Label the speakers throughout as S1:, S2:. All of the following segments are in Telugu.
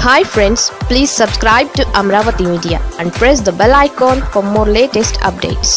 S1: hi friends please subscribe to Amaravati media and press the bell icon for more latest updates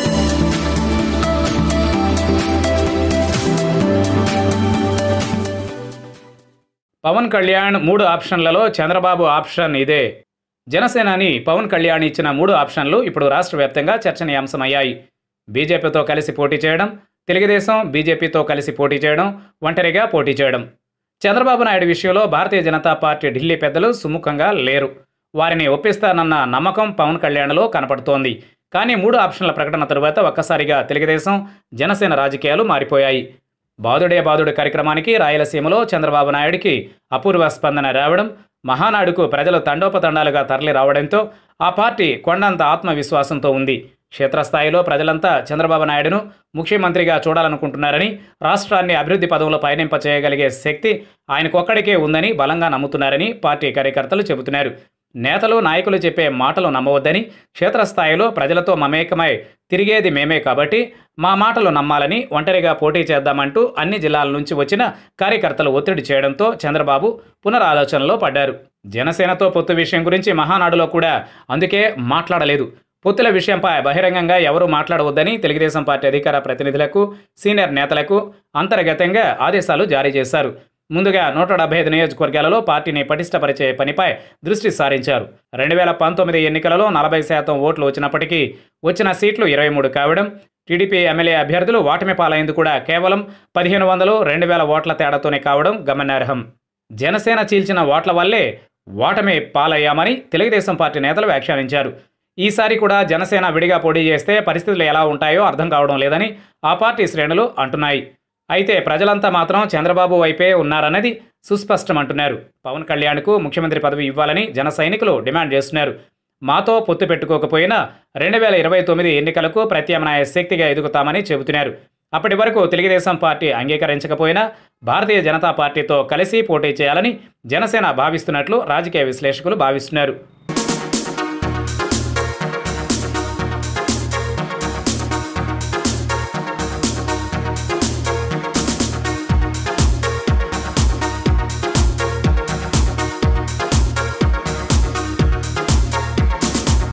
S2: Pawan Kalyan మూడు ఆప్షన్లలో చంద్రబాబు ఆప్షన్ ఇదే జనసేనాని పవన్ కళ్యాణ్ ఇచ్చిన మూడు ఆప్షన్లు ఇప్పుడు రాష్ట్ర వ్యాప్తంగా చర్చనీయాంశమయ్యాయి బీజేపీతో కలిసి పోటీ చేయడం తెలుగుదేశం బీజేపీతో కలిసి పోటీ చేయడం ఒంటరిగా పోటీ చేయడం చంద్రబాబు నాయుడు విషయంలో భారతీయ జనతా పార్టీ ఢిల్లీ పెద్దలు సుముఖంగా లేరు వారిని ఒప్పిస్తానన్న నమ్మకం పవన్ కళ్యాణ్లో కనపడుతోంది కానీ మూడు ఆప్షన్ల ప్రకటన తరువాత ఒక్కసారిగా తెలుగుదేశం జనసేన రాజకీయాలు మారిపోయాయి బాదుడే బాదుడు కార్యక్రమానికి రాయలసీమలో చంద్రబాబు నాయుడికి అపూర్వ స్పందన రావడం మహానాడుకు ప్రజలు తండోపతండాలుగా తరలి రావడంతో ఆ పార్టీ కొండంత ఆత్మవిశ్వాసంతో ఉంది క్షేత్రస్థాయిలో ప్రజలంతా చంద్రబాబు నాయుడును ముఖ్యమంత్రిగా చూడాలనుకుంటున్నారని రాష్ట్రాన్ని అభివృద్ధి పదంలో పయనింప చేయగలిగే శక్తి ఆయనకొక్కడికే ఉందని బలంగా నమ్ముతున్నారని పార్టీ కార్యకర్తలు చెబుతున్నారు నేతలు నాయకులు చెప్పే మాటలు నమ్మవద్దని క్షేత్రస్థాయిలో ప్రజలతో మమేకమై తిరిగేది మేమే కాబట్టి మా మాటలు నమ్మాలని ఒంటరిగా పోటీ చేద్దామంటూ అన్ని జిల్లాల నుంచి వచ్చిన కార్యకర్తలు ఒత్తిడి చేయడంతో చంద్రబాబు పునరాలోచనలో పడ్డారు జనసేనతో పొత్తు విషయం గురించి మహానాడులో కూడా అందుకే మాట్లాడలేదు పొత్తుల విషయంపై బహిరంగంగా ఎవరూ మాట్లాడవద్దని తెలుగుదేశం పార్టీ అధికార ప్రతినిధులకు సీనియర్ నేతలకు అంతర్గతంగా ఆదేశాలు జారీ చేశారు ముందుగా నూట డెబ్బై ఐదు నియోజకవర్గాలలో పార్టీని పటిష్టపరిచే పనిపై దృష్టి సారించారు రెండు వేల పంతొమ్మిది ఎన్నికలలో నలభై శాతం ఓట్లు వచ్చినప్పటికీ వచ్చిన సీట్లు ఇరవై మూడు కావడం టీడీపీ ఎమ్మెల్యే అభ్యర్థులు ఓటమి పాలైంది కూడా కేవలం పదిహేను వందలు రెండు వేల ఓట్ల తేడాతోనే కావడం గమనార్హం జనసేన చీల్చిన ఓట్ల వల్లే ఓటమి పాలయ్యామని తెలుగుదేశం పార్టీ నేతలు వ్యాఖ్యానించారు ఈసారి కూడా జనసేన విడిగా పోటీ చేస్తే పరిస్థితులు ఎలా ఉంటాయో అర్థం కావడం లేదని ఆ పార్టీ శ్రేణులు అంటున్నాయి అయితే ప్రజలంతా మాత్రం చంద్రబాబు వైపే ఉన్నారన్నది సుస్పష్టమంటున్నారు పవన్ కళ్యాణ్కు ముఖ్యమంత్రి పదవి ఇవ్వాలని జన సైనికులు డిమాండ్ చేస్తున్నారు మాతో పొత్తు పెట్టుకోకపోయినా రెండు వేల ఇరవై తొమ్మిది ఎన్నికలకు ప్రత్యామ్నాయ శక్తిగా ఎదుగుతామని చెబుతున్నారు అప్పటి వరకు తెలుగుదేశం పార్టీ అంగీకరించకపోయినా భారతీయ జనతా పార్టీతో కలిసి పోటీ చేయాలని జనసేన భావిస్తున్నట్లు రాజకీయ విశ్లేషకులు భావిస్తున్నారు